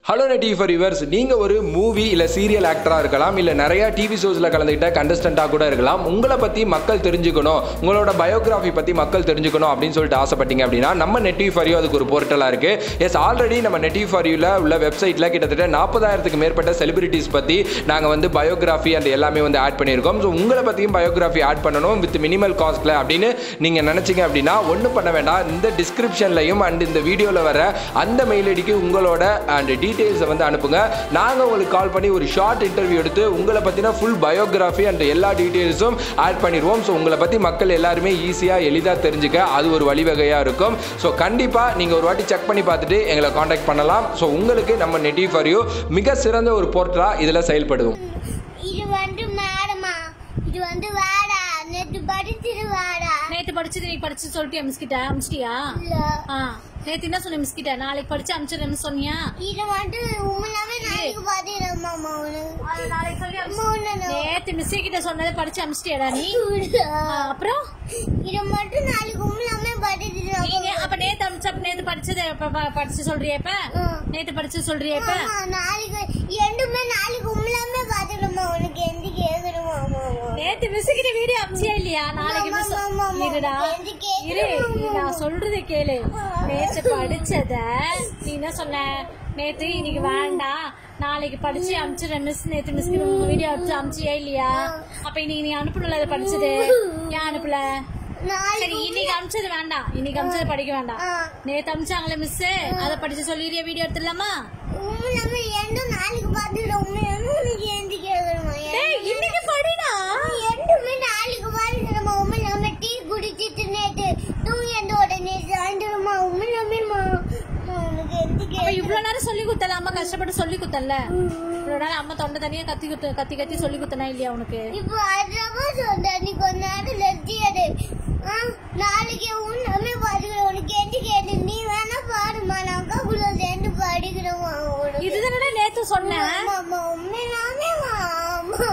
Hello நெட்டி for yours நீங்கள் ஒரு மூவி இல்லை சீரியல் ஆக்டராக இருக்கலாம் இல்லை நிறையா டிவி ஷோஸில் கலந்துக்கிட்ட கண்டஸ்டண்ட்டாக கூட இருக்கலாம் உங்களை பற்றி மக்கள் தெரிஞ்சுக்கணும் உங்களோட பயோகிராஃபி பற்றி மக்கள் தெரிஞ்சுக்கணும் அப்படின்னு சொல்லிட்டு ஆசைப்பட்டீங்க அப்படின்னா நம்ம நெட்டி ஃபார் யூ அதுக்கு ஒரு போர்ட்டலாக இருக்குது எஸ் ஆல்ரெடி நம்ம நெட்டி ஃபார் யூவில் உள்ள வெப்சைட்டில் கிட்டத்தட்ட நாற்பதாயிரத்துக்கு மேற்பட்ட செலிபிரிட்டிஸ் பற்றி நாங்கள் வந்து பயோகிராஃபி அண்ட் எல்லாமே வந்து ஆட் பண்ணியிருக்கோம் ஸோ உங்களை பற்றியும் பயோகிராஃபி ஆட் பண்ணணும் வித் மினிமல் காஸ்ட்டில் அப்படின்னு நீங்கள் நினச்சிங்க அப்படின்னா ஒன்றும் பண்ண வேண்டாம் இந்த டிஸ்கிரிப்ஷன்லையும் அண்ட் இந்த வீடியோவில் வர அந்த மெயில் ஐடிக்கு உங்களோட அண்ட் டீட்டெயில்ஸை வந்து அனுப்புங்க நாங்கள் உங்களுக்கு கால் பண்ணி ஒரு ஷார்ட் இன்டர்வியூ எடுத்து உங்களை பற்றின ஃபுல் பயோகிராஃபி அண்ட் எல்லா டீட்டெயில்ஸும் ஆட் பண்ணிடுவோம் ஸோ உங்களை பற்றி மக்கள் எல்லாருமே ஈஸியாக எளிதாக தெரிஞ்சுக்க அது ஒரு வழிவகையாக இருக்கும் ஸோ கண்டிப்பாக நீங்கள் ஒரு வாட்டி செக் பண்ணி பார்த்துட்டு எங்களை காண்டாக்ட் பண்ணலாம் ஸோ உங்களுக்கு நம்ம நெட்டி ஃபார் யூ மிக சிறந்த ஒரு போர்ட்டலாக இதில் செயல்படுவோம் இது வந்து மேடமா இது வந்து வாடா நேத்து படிச்சிரு வாடா நேத்து படிச்சது நீ படிச்சு சொல்லிட்டியா மிஸ் கிட்ட அமிச்சிட்டியா இல்ல ஆ நேத்து என்ன சொன்ன மிஸ் கிட்ட நாளைக்கு படிச்சு அமிச்சிடுறேன்னு சொன்னியா இது வந்து உண்மையாவே நாளைக்கு பாத்துக்கிறேன் மாமா நாளைக்கு சொல்லி உனக்கு நேத்து மிஸ் கிட்ட சொன்னதை படிச்சு அமிச்சிட்டியாடா நீ ஆ, அப்புறம் இது மட்டும் நாளைக்கு உண்மையாவே நீ படிச்சிரு நே- அப்ப நேத்து அமிச்ச அப்ப நேத்து படிச்சது இப்ப ப- படிச்சு சொல்றியா இப்ப ம். நேத்து படிச்சு சொல்றியா இப்ப நாளைக்கு ரெண்டுமே நாளைக்கு உண்மையாவே பாத்துக்கிறோமா உனக்கு எந்த கேக்குறோமா நேத்து மிஸ் கிட்ட வீடியோ அமிச்சியா இல்லையா நாளைக்கு ஆமா, மிஸ் ஆமா, ஆமா. இருடா எது கேக்குற? இரு நீ நான் சொல்றதை கேளு நேத்து படிச்சத நீ என்ன சொன்ன நேத்து இன்னைக்கு வேண்டாம் நாளைக்கு படிச்சு அமிச்சிடுறேன் மிஸ் நேத்து மிஸ் உங்க வீடியோ எடுத்து அமிச்சியா இல்லையா அப்ப இன்னைக்கு நீ அனுப்பணும்ல அதை படிச்சது ஏன் அனுப்பல நாளைக்கு சரி இன்னைக்கு அமிச்சது வேண்டாம் இன்னைக்கு அமிச்சது படிக்க வேண்டாம் ஆ. நேத்து அமிச்சாங்களே மிஸ் அதை படிச்சு சொல்லிடுறியா வீடியோ எடுத்துடலாமா உண்மையாவே ரெண்டும் நாளைக்கு பாத்துக்கிறோம் உண்மையாவே உனக்கு எந்த கேக்குறோமா ஏய் இன்னைக்கு படிடா ரெண்டுமே நாளைக்கு பாத்துக்கிறோமா உண்மையாவே டீ குடிச்சிட்டு நேத்து தூங்கி எந்த உடனே சாயந்தரமா உண்மையாவே உனக்கு எந்த அப்ப கேக்குறோம் இவ்வளவு நேரம் சொல்லி குத்தல அம்மா கஷ்டப்பட்டு சொல்லி குத்தல இவ்வளவு நேரம் அம்மா தொண்டை தனியா கத்தி குத்து கத்தி கத்தி சொல்லி குத்தனா இல்லையா உனக்கு இப்போ அதுவா சொல்ற நீ கொஞ்ச நேரம் லட்சியது நாளைக்கு உண்மையாவே பாத்துக்கிறோம் உனக்கு எந்த கேட்டு நீ வேணா பாடுமா நாங்க கூட சேர்ந்து படிக்கிறோமா உனக்கு இதுதானே நேத்து சொன்னேன் ஆமா உண்மையாவே ஆமா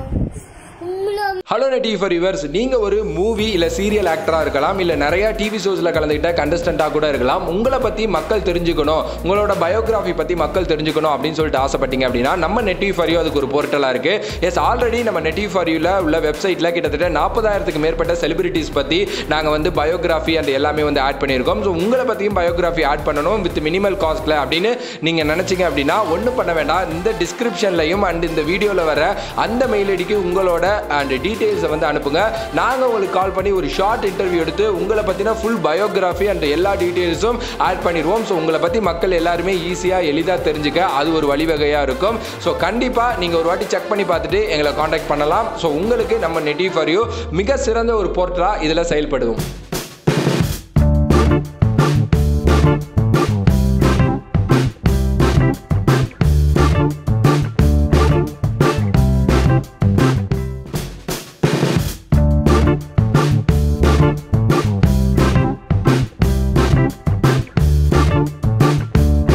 உண்மையாவே ஹலோ நெட்டி ஃபார் யுவர்ஸ் நீங்கள் ஒரு மூவி இல்லை சீரியல் ஆக்டராக இருக்கலாம் இல்லை நிறையா டிவி ஷோஸில் கலந்துக்கிட்ட கண்டஸ்டண்ட்டாக கூட இருக்கலாம் உங்களை பற்றி மக்கள் தெரிஞ்சுக்கணும் உங்களோட பயோகிராஃபி பற்றி மக்கள் தெரிஞ்சுக்கணும் அப்படின்னு சொல்லிட்டு ஆசைப்பட்டீங்க அப்படின்னா நம்ம நெட்டி ஃபார் யூ அதுக்கு ஒரு போர்ட்டலாக இருக்குது எஸ் ஆல்ரெடி நம்ம நெட்டி ஃபார் யூவில் உள்ள வெப்சைட்டில் கிட்டத்தட்ட நாற்பதாயிரத்துக்கு மேற்பட்ட செலிபிரிட்டிஸ் பற்றி நாங்கள் வந்து பயோகிராஃபி அண்ட் எல்லாமே வந்து ஆட் பண்ணியிருக்கோம் ஸோ உங்களை பற்றியும் பயோகிராஃபி ஆட் பண்ணணும் வித் மினிமல் காஸ்ட்டில் அப்படின்னு நீங்கள் நினச்சிங்க அப்படின்னா ஒன்றும் பண்ண வேண்டாம் இந்த டிஸ்கிரிப்ஷன்லையும் அண்ட் இந்த வீடியோவில் வர அந்த மெயில் ஐடிக்கு உங்களோட அண்ட் டீட்டெயில்ஸை வந்து அனுப்புங்க நாங்கள் உங்களுக்கு கால் பண்ணி ஒரு ஷார்ட் இன்டர்வியூ எடுத்து உங்களை பற்றின ஃபுல் பயோகிராஃபி அண்ட் எல்லா டீட்டெயில்ஸும் ஆட் பண்ணிடுவோம் ஸோ உங்களை பற்றி மக்கள் எல்லாருமே ஈஸியாக எளிதாக தெரிஞ்சுக்க அது ஒரு வழிவகையாக இருக்கும் ஸோ கண்டிப்பாக நீங்கள் ஒரு வாட்டி செக் பண்ணி பார்த்துட்டு எங்களை காண்டாக்ட் பண்ணலாம் ஸோ உங்களுக்கு நம்ம நெட்டி ஃபார் யூ மிக சிறந்த ஒரு போர்ட்டலாக இதில் செயல்படுவோம்